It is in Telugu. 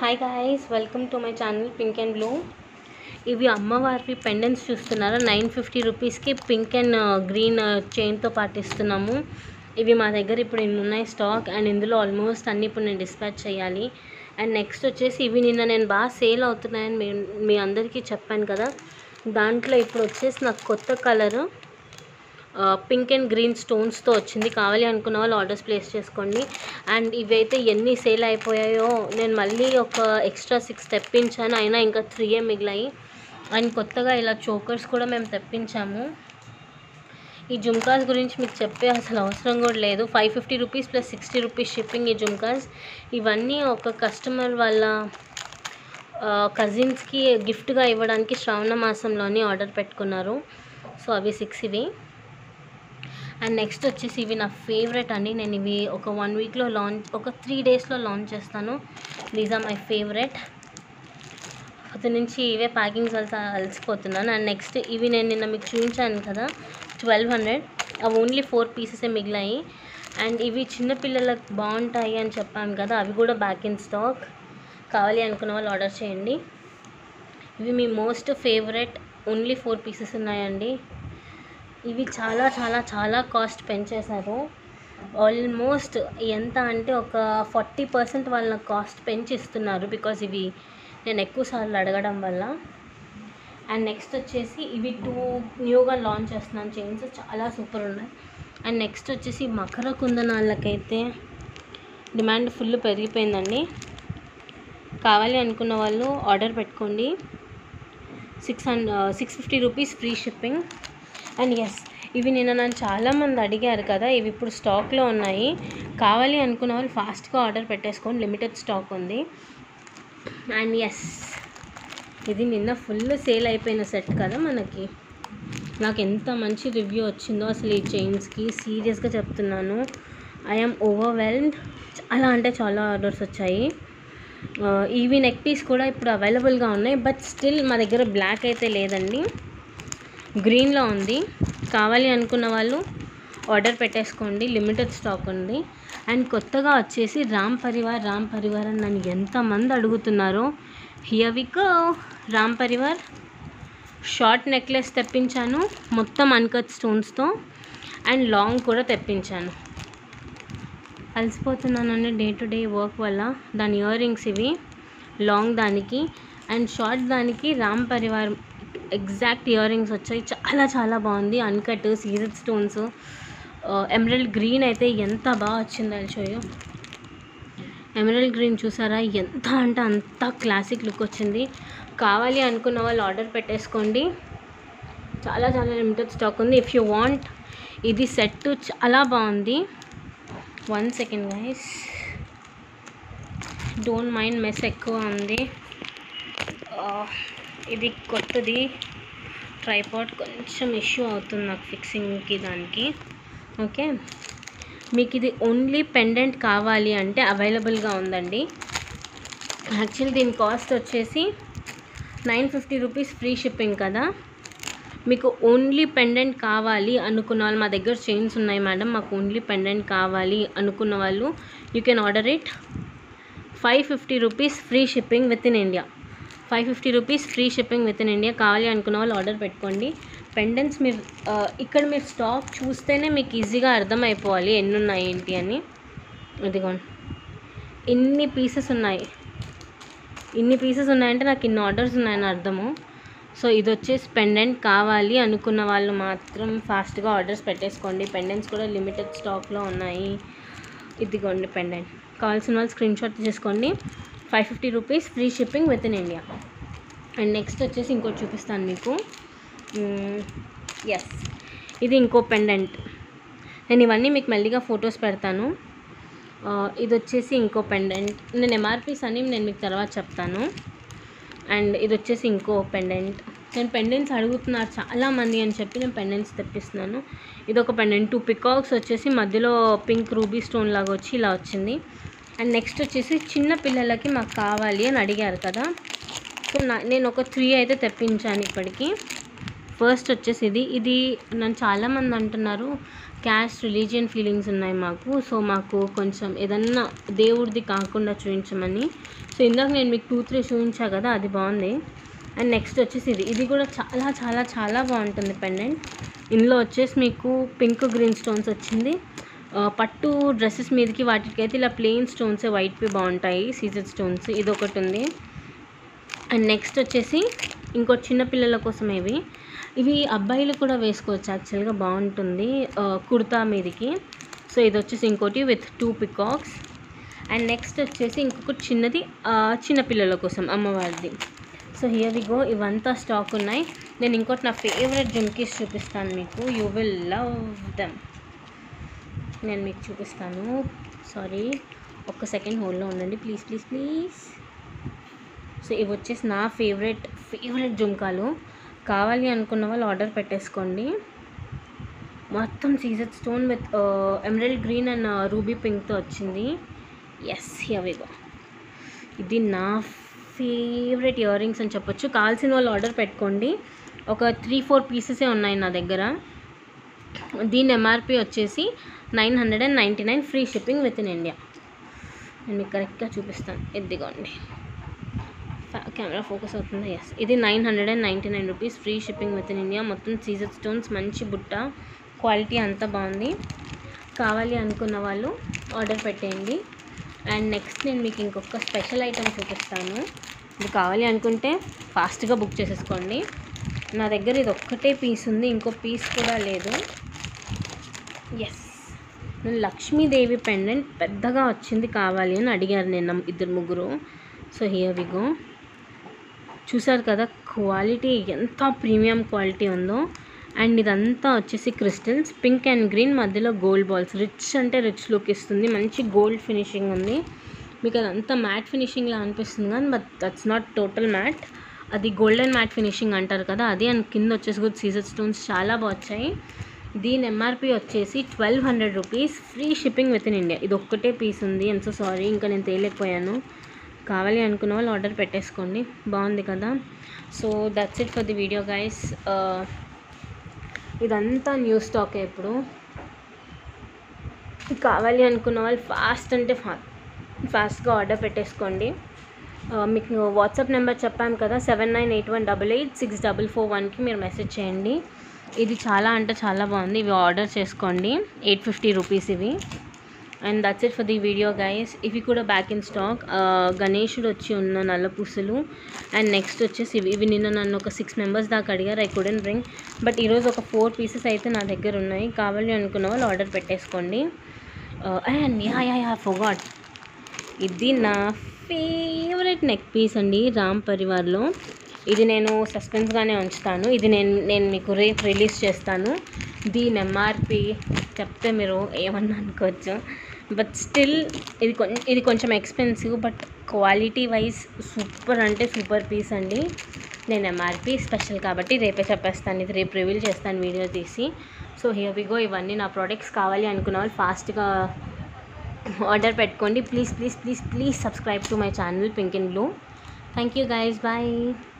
hi guys welcome to my channel pink and blue ఇవి అమ్మవారివి పెండెంట్స్ చూస్తున్నారా నైన్ ఫిఫ్టీ రూపీస్కి పింక్ అండ్ గ్రీన్ చైన్తో పాటిస్తున్నాము ఇవి మా దగ్గర ఇప్పుడు ఇన్ని ఉన్నాయి స్టాక్ అండ్ ఇందులో ఆల్మోస్ట్ అన్ని ఇప్పుడు నేను డిస్పాచ్ చేయాలి అండ్ నెక్స్ట్ వచ్చేసి ఇవి నిన్న నేను బాగా సేల్ అవుతున్నాయని మీ మీ అందరికీ చెప్పాను కదా దాంట్లో ఇప్పుడు వచ్చేసి నాకు కొత్త కలరు పింక్ అండ్ గ్రీన్ స్టోన్స్తో వచ్చింది కావాలి అనుకున్న వాళ్ళు ఆర్డర్స్ ప్లేస్ చేసుకోండి అండ్ ఇవైతే ఎన్ని సేల్ అయిపోయాయో నేను మళ్ళీ ఒక ఎక్స్ట్రా సిక్స్ తెప్పించాను అయినా ఇంకా త్రీయే మిగిలాయి అండ్ కొత్తగా ఇలా చోకర్స్ కూడా మేము తెప్పించాము ఈ జుమ్కాస్ గురించి మీకు చెప్పే అసలు అవసరం కూడా లేదు five fifty rupees plus sixty rupees shipping ఈ జుమ్కాస్ ఇవన్నీ ఒక కస్టమర్ వాళ్ళ కజిన్స్కి గిఫ్ట్గా ఇవ్వడానికి శ్రావణ మాసంలోని ఆర్డర్ పెట్టుకున్నారు సో అవి సిక్స్ ఇవి అండ్ నెక్స్ట్ వచ్చేసి ఇవి నా ఫేవరెట్ అండి నేను ఇవి ఒక వన్ వీక్లో లాంచ్ ఒక త్రీ డేస్లో లాంచ్ చేస్తాను దీస్ ఆర్ మై ఫేవరెట్ అతని నుంచి ఇవే ప్యాకింగ్స్ వెళ్తా అలసిపోతున్నాను అండ్ నెక్స్ట్ ఇవి నేను నిన్న మీకు చూపించాను కదా ట్వెల్వ్ హండ్రెడ్ అవి ఓన్లీ ఫోర్ పీసెసే మిగిలాయి అండ్ ఇవి చిన్నపిల్లలకు బాగుంటాయి అని చెప్పాను కదా అవి కూడా బ్యాక్ ఇన్ స్టాక్ కావాలి అనుకున్న వాళ్ళు ఆర్డర్ చేయండి ఇవి మీ most favourite only four pieces ఉన్నాయండి ఇవి చాలా చాలా చాలా కాస్ట్ పెంచేశారు ఆల్మోస్ట్ ఎంత అంటే ఒక ఫార్టీ పర్సెంట్ వాళ్ళ కాస్ట్ పెంచి ఇస్తున్నారు బికాజ్ ఇవి నేను ఎక్కువ సార్లు అడగడం వల్ల అండ్ నెక్స్ట్ వచ్చేసి ఇవి టూ న్యూగా లాంచ్ చేస్తున్నాను చైన్స్ చాలా సూపర్ ఉన్నాయి అండ్ నెక్స్ట్ వచ్చేసి మకర కుందనాలకైతే డిమాండ్ ఫుల్ పెరిగిపోయిందండి కావాలి అనుకున్న వాళ్ళు ఆర్డర్ పెట్టుకోండి six hundred six fifty rupees free shipping and yes ఇవి నిన్న నన్ను చాలామంది అడిగారు కదా ఇవి ఇప్పుడు స్టాక్లో ఉన్నాయి కావాలి అనుకున్న వాళ్ళు ఫాస్ట్గా ఆర్డర్ పెట్టేసుకోండి లిమిటెడ్ స్టాక్ ఉంది అండ్ ఎస్ ఇది నిన్న ఫుల్ సేల్ అయిపోయిన సెట్ కదా మనకి నాకు ఎంత మంచి రివ్యూ వచ్చిందో అసలు ఈ చైన్స్కి సీరియస్గా చెప్తున్నాను ఐఎమ్ ఓవర్వెల్మ్డ్ చాలా అంటే చాలా ఆర్డర్స్ వచ్చాయి ఈవీ నెక్ పీస్ కూడా ఇప్పుడు అవైలబుల్గా ఉన్నాయి బట్ స్టిల్ మా దగ్గర బ్లాక్ అయితే లేదండి గ్రీన్లో ఉంది కావాలి అనుకున్న వాళ్ళు ఆర్డర్ పెట్టేసుకోండి లిమిటెడ్ స్టాక్ ఉంది అండ్ కొత్తగా వచ్చేసి రామ్ పరివార్ రామ్ పరివార్ అని నన్ను ఎంతమంది అడుగుతున్నారో here we go Ram Parivar short necklace తెప్పించాను మొత్తం అన్కట్ స్టోన్స్తో అండ్ లాంగ్ కూడా తెప్పించాను అలసిపోతున్నానండి డే టు డే వర్క్ వల్ల దాని ఇయర్ రింగ్స్ ఇవి లాంగ్ దానికి అండ్ షార్ట్ దానికి Ram Parivar exact earrings వచ్చాయి చాలా చాలా బాగుంది uncut CZ stones emerald green అయితే ఎంత బాగా వచ్చిందో షోయో ఎమరల్డ్ గ్రీన్ చూసారా ఎంత అంటే అంత క్లాసిక్ లుక్ వచ్చింది కావాలి అనుకున్న వాళ్ళు ఆర్డర్ పెట్టేసుకోండి చాలా చాలా లిమిటెడ్ స్టాక్ ఉంది ఇఫ్ యూ వాంట్ ఇది సెట్ చాలా బాగుంది one second guys don't mind mess ఎక్కువ ఉంది ఇది కొత్తది ట్రైపాడ్ కొంచెం ఇష్యూ అవుతుంది నాకు ఫిక్సింగ్కి దానికి ఓకే మీకు ఇది ఓన్లీ పెండెంట్ కావాలి అంటే అవైలబుల్గా ఉందండి యాక్చువల్లీ దీని కాస్ట్ వచ్చేసి nine fifty rupees free shipping కదా మీకు ఓన్లీ పెండెంట్ కావాలి అనుకున్న వాళ్ళు మా దగ్గర చైన్స్ ఉన్నాయి మేడం మాకు ఓన్లీ పెండెంట్ కావాలి అనుకున్న వాళ్ళు you can order it five fifty rupees free shipping within India five fifty rupees free shipping within India కావాలి అనుకున్న వాళ్ళు ఆర్డర్ పెట్టుకోండి పెండెంట్స్ మీరు ఇక్కడ మీరు స్టాక్ చూస్తేనే మీకు ఈజీగా అర్థమైపోవాలి ఎన్ని ఉన్నాయి ఏంటి అని ఇదిగోండి ఇన్ని పీసెస్ ఉన్నాయి ఇన్ని పీసెస్ ఉన్నాయంటే నాకు ఇన్ని ఆర్డర్స్ ఉన్నాయని అర్థము సో ఇది వచ్చేసి పెండెంట్ కావాలి అనుకున్న వాళ్ళు మాత్రం ఫాస్ట్గా ఆర్డర్స్ పెట్టేసుకోండి పెండెంట్స్ కూడా లిమిటెడ్ స్టాక్లో ఉన్నాయి ఇదిగోండి పెండెంట్ కావాల్సిన వాళ్ళు స్క్రీన్ షాట్ తీసుకోండి five fifty rupees free shipping within India and next వచ్చేసి ఇంకోటి చూపిస్తాను మీకు ఎస్ ఇది ఇంకో పెండెంట్ నేను ఇవన్నీ మీకు మెల్లిగా ఫొటోస్ పెడతాను ఇది వచ్చేసి ఇంకో పెండెంట్ నేను ఎంఆర్పీస్ అని నేను మీకు తర్వాత చెప్తాను అండ్ ఇది వచ్చేసి ఇంకో పెండెంట్ నేను పెండెంట్స్ అడుగుతున్నారు చాలామంది అని చెప్పి నేను పెండెంట్స్ తెప్పిస్తున్నాను ఇది ఒక పెండెంట్ టూ పికాక్స్ వచ్చేసి మధ్యలో పింక్ రూబీ స్టోన్ లాగా వచ్చి ఇలా వచ్చింది అండ్ నెక్స్ట్ వచ్చేసి చిన్న పిల్లలకి మాకు కావాలి అని అడిగారు కదా సో నా నేను ఒక త్రీ అయితే తెప్పించాను ఇప్పటికి ఫస్ట్ వచ్చేసి ఇది ఇది నన్ను చాలామంది అంటున్నారు క్యాస్ట్ రిలీజియన్ ఫీలింగ్స్ ఉన్నాయి మాకు సో మాకు కొంచెం ఏదన్నా దేవుడిది కాకుండా చూపించమని సో ఇందాక నేను మీకు టూ త్రీ చూపించా కదా అది బాగుంది అండ్ నెక్స్ట్ వచ్చేసి ఇది ఇది కూడా చాలా చాలా చాలా బాగుంటుంది పెండెంట్ ఇందులో వచ్చేసి మీకు పింక్ గ్రీన్ స్టోన్స్ వచ్చింది ఆ, పట్టు డ్రెస్సెస్ మీదకి వాటికైతే ఇలా ప్లెయిన్ స్టోన్స్ వైట్వి బాగుంటాయి సీజర్ స్టోన్స్ ఇది ఒకటి ఉంది అండ్ నెక్స్ట్ వచ్చేసి ఇంకో చిన్న పిల్లల కోసం ఇవి ఇవి అబ్బాయిలు కూడా వేసుకోవచ్చు యాక్చువల్గా బాగుంటుంది ఆ, కుర్తా మీదకి సో ఇది వచ్చేసి ఇంకోటి with two peacocks and next వచ్చేసి ఇంకొకటి చిన్నది ఆ, చిన్న పిల్లల కోసం అమ్మవారిది సో హియర్ వి గో ఇవంతా స్టాక్ ఉన్నాయి నేను ఇంకోటి నా ఫేవరెట్ జుమ్కీస్ చూపిస్తాను మీకు యూ విల్ లవ్ దెమ్ నేను మీకు చూపిస్తాను సారీ ఒక్క సెకండ్ హోల్డ్లో ఉండండి ప్లీజ్ ప్లీజ్ ప్లీజ్ సో ఇవి వచ్చేసి నా ఫేవరెట్ ఫేవరెట్ జుంకాలు కావాలి అనుకున్న వాళ్ళు ఆర్డర్ పెట్టేసుకోండి మొత్తం సీజర్ stone with emerald green and ruby పింక్తో వచ్చింది ఎస్ అవిగో ఇది నా ఫేవరెట్ ఇయర్ రింగ్స్ అని చెప్పొచ్చు కావాల్సిన వాళ్ళు ఆర్డర్ పెట్టుకోండి ఒక త్రీ ఫోర్ పీసెసే ఉన్నాయి నా దగ్గర దీని ఎంఆర్పి వచ్చేసి nine hundred and ninety nine free shipping within India నేను మీకు కరెక్ట్గా చూపిస్తాను ఇదిగోండి కెమెరా ఫోకస్ అవుతుంది ఎస్ ఇది nine hundred and ninety nine rupees free shipping within India మొత్తం సీజర్ స్టోన్స్ మంచి బుట్ట క్వాలిటీ అంతా బాగుంది కావాలి అనుకున్న వాళ్ళు ఆర్డర్ పెట్టేయండి అండ్ నెక్స్ట్ నేను మీకు ఇంకొక స్పెషల్ ఐటెం చూపిస్తాను ఇది కావాలి అనుకుంటే ఫాస్ట్గా బుక్ చేసేసుకోండి నా దగ్గర ఇది ఒక్కటే పీస్ ఉంది ఇంకో పీస్ కూడా లేదు ఎస్ నేను లక్ష్మీదేవి పెండెంట్ పెద్దగా వచ్చింది కావాలి అని అడిగారు నేను ఇద్దరు ముగ్గురు సో హియర్ వి గో చూసారు కదా క్వాలిటీ ఎంత ప్రీమియం క్వాలిటీ ఉందో అండ్ ఇదంతా వచ్చేసి క్రిస్టల్స్ పింక్ అండ్ గ్రీన్ మధ్యలో గోల్డ్ బాల్స్ రిచ్ అంటే రిచ్ లుక్ ఇస్తుంది మంచి గోల్డ్ ఫినిషింగ్ ఉంది మీకు అదంతా మ్యాట్ ఫినిషింగ్లా అనిపిస్తుంది కానీ but that's not total matte అది గోల్డెన్ మ్యాట్ ఫినిషింగ్ అంటారు కదా అది అండ్ కింద వచ్చేసి కూడా సీజర్ స్టోన్స్ చాలా బాగా వచ్చాయి దీని ఎంఆర్పి వచ్చేసి twelve hundred rupees free shipping within India ఇది ఒక్కటే పీస్ ఉంది ఎంత సారీ ఇంకా నేను తేలేకపోయాను కావాలి అనుకున్న వాళ్ళు ఆర్డర్ పెట్టేసుకోండి బాగుంది కదా so that's it for the video guys ఇదంతా న్యూ స్టాకే ఇప్పుడు కావాలి అనుకున్న వాళ్ళు ఫాస్ట్ అంటే ఫా ఫాస్ట్గా ఆర్డర్ పెట్టేసుకోండి ఆ, మీకు వాట్సాప్ నెంబర్ చెప్పాను కదా seven nine eight one double eight six double four వన్కి మీరు మెసేజ్ చేయండి ఇది చాలా అంటే చాలా బాగుంది ఇవి ఆర్డర్ చేసుకోండి ఎయిట్ ఫిఫ్టీ రూపీస్ ఇవి and that's it for the video guys ఇవి కూడా బ్యాక్ ఇన్ స్టాక్ గణేషుడు వచ్చి ఉన్న నల్ల పూసలు అండ్ నెక్స్ట్ వచ్చేసి ఇవి ఇవి నిన్న నన్ను ఒక సిక్స్ మెంబర్స్ దాకా అడిగారు ఐ కుడెన్ బ్రింగ్ బట్ ఈరోజు ఒక ఫోర్ పీసెస్ అయితే నా దగ్గర ఉన్నాయి కావాలి అనుకున్న వాళ్ళు ఆర్డర్ పెట్టేసుకోండి అండ్ యా యా యా ఫోగాట్ ఇది నా ఫేవరెట్ నెక్ పీస్ అండి రామ్ పరివార్లో ఇది నేను సస్పెన్స్గానే ఉంచుతాను ఇది నేను నేను మీకు రేపు రిలీజ్ చేస్తాను దీని ఎంఆర్పి చెప్తే మీరు ఏమన్నా అనుకోవచ్చు బట్ స్టిల్ ఇది కొంచెం ఇది కొంచెం expensive but quality wise super అంటే సూపర్ పీస్ అండి నేను ఎంఆర్పి స్పెషల్ కాబట్టి రేపే చెప్పేస్తాను ఇది రేపు రివీల్ చేస్తాను వీడియో తీసి సో హియర్ వి గో ఇవన్నీ నా ప్రోడక్ట్స్ కావాలి అనుకున్న వాళ్ళు ఫాస్ట్గా ఆర్డర్ పెట్టుకోండి please please please please subscribe to my channel pink in blue thank you guys bye